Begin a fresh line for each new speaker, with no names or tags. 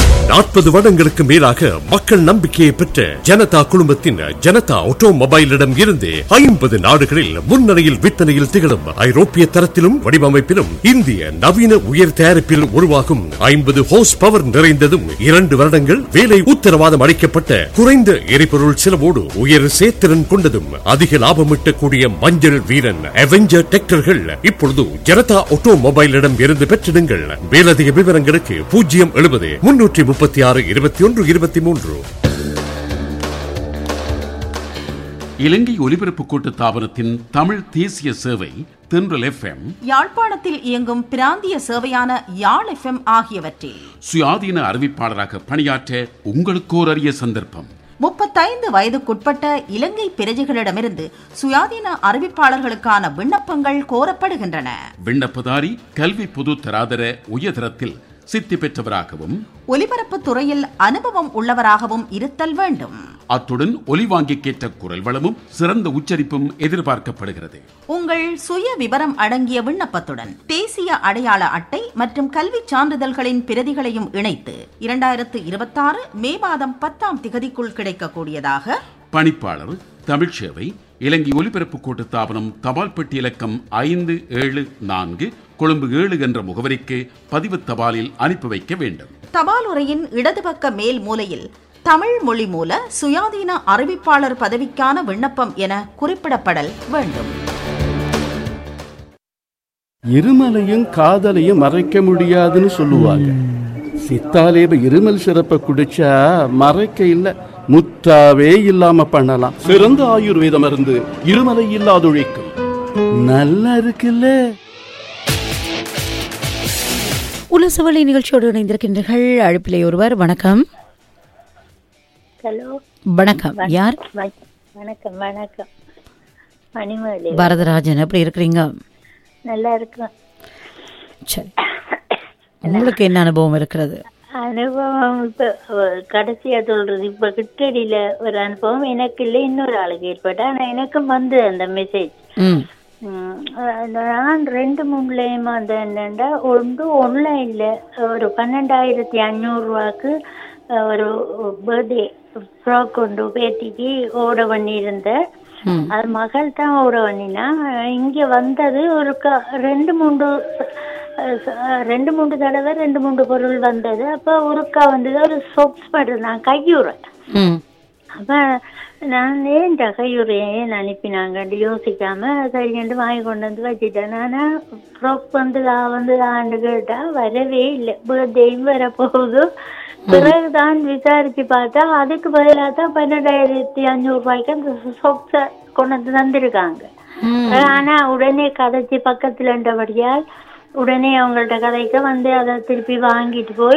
நாற்பது வருடங்களுக்கு மேலாக மக்கள் நம்பிக்கையை பெற்ற ஜனதா குழுமத்தின் ஜனதா ஆட்டோமொபைலிடம் இருந்து ஐம்பது நாடுகளில் முன்னணியில் விற்பனையில் திகழும் ஐரோப்பிய தரத்திலும் வடிவமைப்பிலும் இந்திய நவீன உயர் தயாரிப்பில் உருவாகும் ஐம்பது ஹோஸ் பவர் நிறைந்ததும் இரண்டு வருடங்கள் வேலை உத்தரவாதம் அளிக்கப்பட்ட குறைந்த எரிபொருள் செலவோடு உயர் சேத்திறன் கொண்டதும் அதிக லாபம் ஈட்டக்கூடிய மஞ்சள் வீரன் அவெஞ்சர் டிராக்டர்கள் இப்பொழுது ஜனதா ஆட்டோமொபைலிடம் இருந்து பெற்றிடுங்கள் மேலதிக விவரங்களுக்கு பூஜ்ஜியம் எழுபது முன்னூற்றி முப்பத்தி ஆறு இருபத்தி ஒன்று இருபத்தி மூன்று
இலங்கை ஒலிபரப்பு கூட்டு தாபனத்தின் தமிழ் தேசிய சேவை தென்றல் எஃப்எம்
யாழ்ப்பாணத்தில் இயங்கும் பிராந்திய சேவையான யாழ் எஃப்எம் ஆகியவற்றில்
சுயாதீன அறிவிப்பாளராக பணியாற்ற உங்களுக்கோர் அரிய சந்தர்ப்பம்
முப்பத்தைந்து வயதுக்குட்பட்ட இலங்கை பிரஜைகளிடமிருந்து சுயாதீன அறிவிப்பாளர்களுக்கான விண்ணப்பங்கள் கோரப்படுகின்றன
விண்ணப்பதாரி கல்வி பொது தராதர உயர்தரத்தில் சித்தி பெற்றவராகவும்
ஒலிபரப்பு துறையில் அனுபவம் உள்ளவராகவும் இருத்தல் வேண்டும்
அத்துடன் ஒலிவாங்கிக்கேற்ற குரல் வளமும் சிறந்த உச்சரிப்பும் எதிர்பார்க்கப்படுகிறது
உங்கள் சுய விவரம் அடங்கிய விண்ணப்பத்துடன் தேசிய அடையாள அட்டை மற்றும் கல்விச் சான்றிதழ்களின் பிரதிகளையும் இணைத்து இரண்டாயிரத்து இருபத்தாறு மே மாதம் பத்தாம் திகதிக்குள் கிடைக்கக்கூடியதாக
பணிப்பாளர் தமிழ் சேவை இலங்கை ஒலிபரப்பு கூட்டு தாபனம் தபால் பெட்டி இலக்கம் ஐந்து ஏழு நான்கு கொழும்பு ஏழு என்ற முகவரிக்கு பதிவு தபாலில் அனுப்பி வைக்க வேண்டும்
தபால் உரையின் இடது பக்க மேல் மூலையில் தமிழ் மொழி மூல சுயாதீன அறிவிப்பாளர் பதவிக்கான விண்ணப்பம் என குறிப்பிடப்படல் வேண்டும்
இருமலையும் காதலையும் மறைக்க முடியாதுன்னு சொல்லுவாங்க சித்தாலேப இருமல் சிறப்பை குடிச்சா மறைக்க இல்ல முத்தாவே இல்லாம பண்ணலாம் சிறந்த ஆயுர்வேத மருந்து இருமலை இல்லாதொழிக்கும் நல்லா இருக்குல்ல
உலசவழி நிகழ்ச்சியோடு இணைந்திருக்கின்றீர்கள் அழைப்பிலே ஒருவர் வணக்கம்
ஹலோ
வணக்கம் யார்
வ- வணக்கம் வணக்கம் மணிமேலி
வரதராஜன் எப்படி இருக்கிறீங்க
நல்லா இருக்கும்
சரி உங்களுக்கு என்ன அனுபவம் இருக்கிறது
அனுபவம் இப்போ அஹ், கடைசியா சொல்றது இப்போ கிட்டடியில ஒரு அனுபவம் எனக்கு இல்லை இன்னொரு ஆளுக்கு ஏற்பட்டு ஆனால் எனக்கும் வந்து அந்த மெசேஜ்
ம்
நான் ரெண்டு மூணுலேயுமா அந்த என்னண்டா ஒன்று ஒன்லைன்ல ஒரு பன்னெண்டாயிரத்தி அஞ்சூறுரூவாக்கு ஒரு பர்த்டே ஃப்ராக் கொண்டு பேத்திக்கு ஓட பண்ணியிருந்தேன்
ம்.
அது மகள் தான் ஓட பண்ணினா இங்க வந்தது ஒரு க ரெண்டு மூன்று அஹ், அஹ், ரெண்டு மூன்று தடவை ரெண்டு மூன்று பொருள் வந்தது அப்போ ஒருக்கா வந்தது ஒரு சொப்ஸ் மட்டும் நான் கையுறை
ம்
அப்ப நான் ஏன் கையுறை ஏன் அனுப்பினாங்கன்னு யோசிக்காம சரிங்கண்டு வாங்கி கொண்டு வந்து வச்சுட்டேன் நானா ஃப்ராக் வந்துதா வந்துதான்னு கேட்டா வரவே இல்லை பர்த்டேயும் வர போகுது பிறகுதான் விசாரிச்சு பார்த்தா அதுக்கு பதிலாக தான் பன்னெண்டாயிரத்தி அஞ்சூறு ரூபாய்க்கு அந்த சொப்ஸை கொண்டு வந்து தந்திருக்காங்க ஆனா உடனே கதைச்சு பக்கத்துல இருந்தபடியால் உடனே அவங்கள்ட்ட கதைக்க வந்து அதை திருப்பி வாங்கிட்டு போய்